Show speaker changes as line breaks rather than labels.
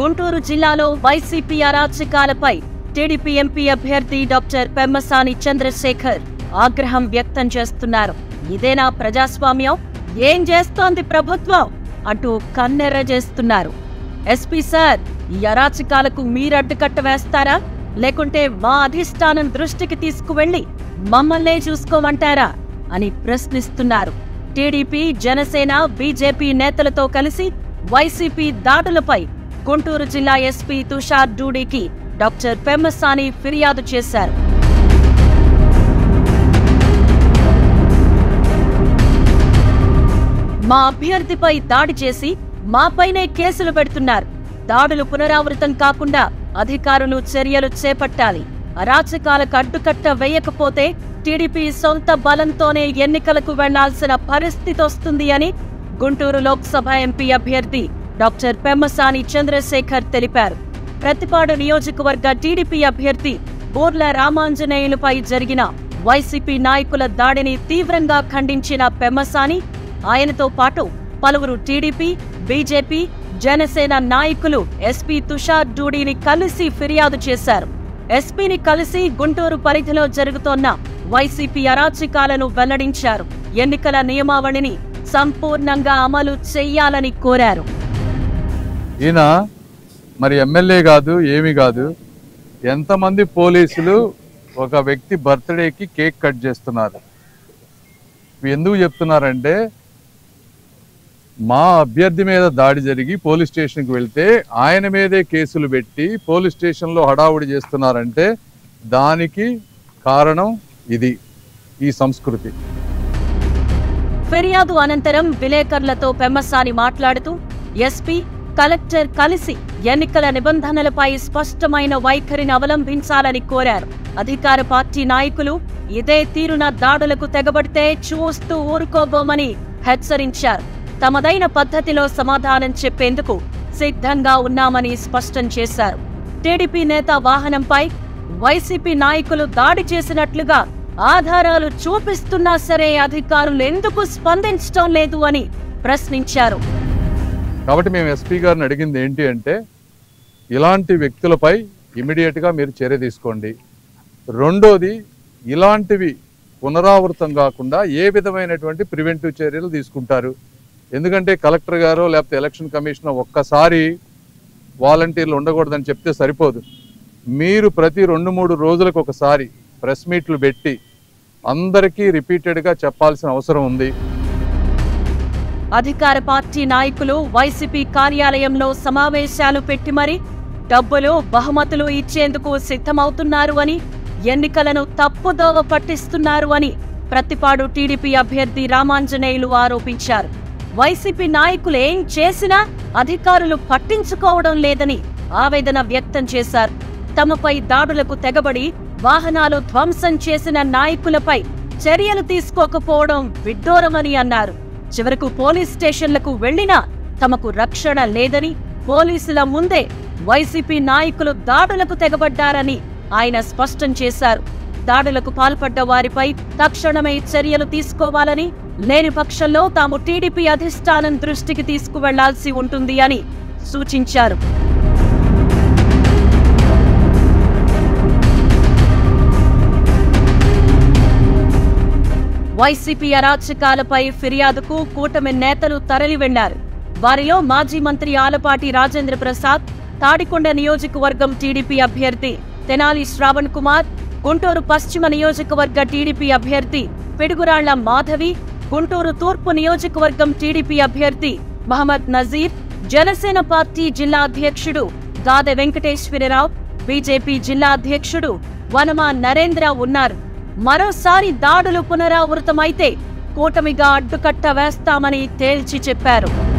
గుంటూరు జిల్లాలో వైసీపీ అరాచకాలపై TDP MP అభ్యర్థి డాక్టర్ పెమ్మసాని చంద్రశేఖర్ ఆగ్రహం వ్యక్తం చేస్తున్నారు ఇదేనా ప్రజాస్వామ్యం ఏం చేస్తోంది ప్రభుత్వం అంటూ కన్నెర్ర చేస్తున్నారు ఎస్పీ సార్ ఈ అరాచకాలకు మీరడ్డుకట్ట వేస్తారా లేకుంటే మా అధిష్టానం దృష్టికి తీసుకువెళ్లి మమ్మల్నే చూసుకోమంటారా అని ప్రశ్నిస్తున్నారు టీడీపీ జనసేన బీజేపీ నేతలతో కలిసి వైసీపీ దాడులపై గుంటూరు జిల్లా ఎస్పీ తుషార్ డూడీకి డాక్టర్ పెమ్మసాని ఫిర్యాదు చేశారు మా అభ్యర్థిపై దాడి చేసి మాపైనే కేసులు పెడుతున్నారు దాడులు పునరావృతం కాకుండా అధికారులు చర్యలు చేపట్టాలి అరాచకాలకు అడ్డుకట్ట వేయకపోతే టీడీపీ సొంత బలంతోనే ఎన్నికలకు వెళ్లాల్సిన పరిస్థితి వస్తుంది అని గుంటూరు లోక్సభ ఎంపీ అభ్యర్థి డాక్టర్ పెమ్మసాని చంద్రశేఖర్ తెలిపారు ప్రతిపాడు నియోజకవర్గ టీడీపీ అభ్యర్థి బోర్ల రామాంజనేయులపై జరిగిన వైసీపీ నాయకుల దాడిని తీవ్రంగా ఖండించిన పెమ్మసాని ఆయనతో పాటు పలువురు టీడీపీ బీజేపీ జనసేన నాయకులు ఎస్పీ తుషార్ డూడీని కలిసి ఫిర్యాదు చేశారు ఎస్పీని కలిసి గుంటూరు పరిధిలో జరుగుతోన్న వైసీపీ అరాచకాలను వెల్లడించారు ఎన్నికల నియమావళిని సంపూర్ణంగా అమలు చెయ్యాలని కోరారు
ఈయన మరి ఎమ్మెల్యే కాదు ఏమి కాదు ఎంతమంది పోలీసులు ఒక వ్యక్తి బర్త్డేకి కేక్ కట్ చేస్తున్నారు ఇవి ఎందుకు చెప్తున్నారంటే మా అభ్యర్థి మీద దాడి జరిగి పోలీస్ స్టేషన్కి వెళ్తే ఆయన మీదే కేసులు పెట్టి పోలీస్ స్టేషన్లో హడావుడి చేస్తున్నారంటే దానికి కారణం ఇది ఈ సంస్కృతి
ఫిర్యాదు అనంతరం విలేకరులతో పెమ్మసాని మాట్లాడుతూ ఎస్పీ కలెక్టర్ కలిసి ఎన్నికల నిబంధనలపై స్పష్టమైన వైఖరిని అవలంబించాలని కోరారు అధికార పార్టీ నాయకులు ఇదే తీరున దాడులకు తెగబడితే చూస్తూ ఊరుకోబోమని హెచ్చరించారు తమదైన పద్ధతిలో సమాధానం చెప్పేందుకు సిద్ధంగా ఉన్నామని స్పష్టం చేశారు టీడీపీ నేత వాహనంపై వైసీపీ నాయకులు దాడి చేసినట్లుగా ఆధారాలు చూపిస్తున్నా సరే అధికారులు ఎందుకు స్పందించడం లేదు అని ప్రశ్నించారు
కాబట్టి మేము ఎస్పీ గారిని అడిగింది ఏంటి అంటే ఇలాంటి వ్యక్తులపై ఇమీడియట్గా మీరు చర్య తీసుకోండి రెండోది ఇలాంటివి పునరావృతం కాకుండా ఏ విధమైనటువంటి ప్రివెంటివ్ చర్యలు తీసుకుంటారు ఎందుకంటే కలెక్టర్ గారు లేకపోతే ఎలక్షన్ కమిషనర్ ఒక్కసారి వాలంటీర్లు ఉండకూడదని చెప్తే సరిపోదు మీరు ప్రతి రెండు మూడు రోజులకు ఒకసారి ప్రెస్ మీట్లు పెట్టి అందరికీ రిపీటెడ్గా చెప్పాల్సిన అవసరం ఉంది
అధికార పార్టీ నాయకులు వైసీపీ కార్యాలయంలో సమావేశాలు పెట్టి మరి డబ్బులు బహుమతులు ఇచ్చేందుకు సిద్ధమవుతున్నారు అని ఎన్నికలను తప్పుదోవ పట్టిస్తున్నారు అని ప్రతిపాడు టీడీపీ అభ్యర్థి రామాంజనేయులు ఆరోపించారు వైసీపీ నాయకులు ఏం చేసినా అధికారులు పట్టించుకోవడం లేదని ఆవేదన వ్యక్తం చేశారు తమపై దాడులకు తెగబడి వాహనాలు ధ్వంసం చేసిన నాయకులపై చర్యలు తీసుకోకపోవడం విడ్డూరమని అన్నారు చివరకు పోలీస్ స్టేషన్లకు వెళ్లినా తమకు రక్షణ లేదని పోలీసుల ముందే వైసీపీ నాయకులు దాడులకు తెగబడ్డారని ఆయన స్పష్టం చేశారు దాడులకు పాల్పడ్డ వారిపై తక్షణమే చర్యలు తీసుకోవాలని లేని పక్షంలో తాము టీడీపీ అధిష్టానం దృష్టికి తీసుకువెళ్లాల్సి ఉంటుంది అని సూచించారు వైసీపీ అరాచకాలపై ఫిర్యాదుకు కూటమి నేతలు తరలి వెళ్లారు వారిలో మాజీ మంత్రి ఆలపాటి రాజేంద్ర ప్రసాద్ తాడికొండ నియోజకవర్గం టీడీపీ అభ్యర్థి తెనాలి శ్రావణ్ కుమార్ గుంటూరు పశ్చిమ నియోజకవర్గ టీడీపీ అభ్యర్థి పిడుగురాళ్ల మాధవి గుంటూరు తూర్పు నియోజకవర్గం టీడీపీ అభ్యర్థి మహమ్మద్ నజీర్ జనసేన పార్టీ జిల్లా అధ్యక్షుడు గాదె వెంకటేశ్వరరావు బీజేపీ జిల్లా అధ్యక్షుడు వనమా నరేంద్ర ఉన్నారు మరోసారి దాడులు పునరావృతమైతే కూటమిగా అడ్డుకట్ట వేస్తామని తేల్చి చెప్పారు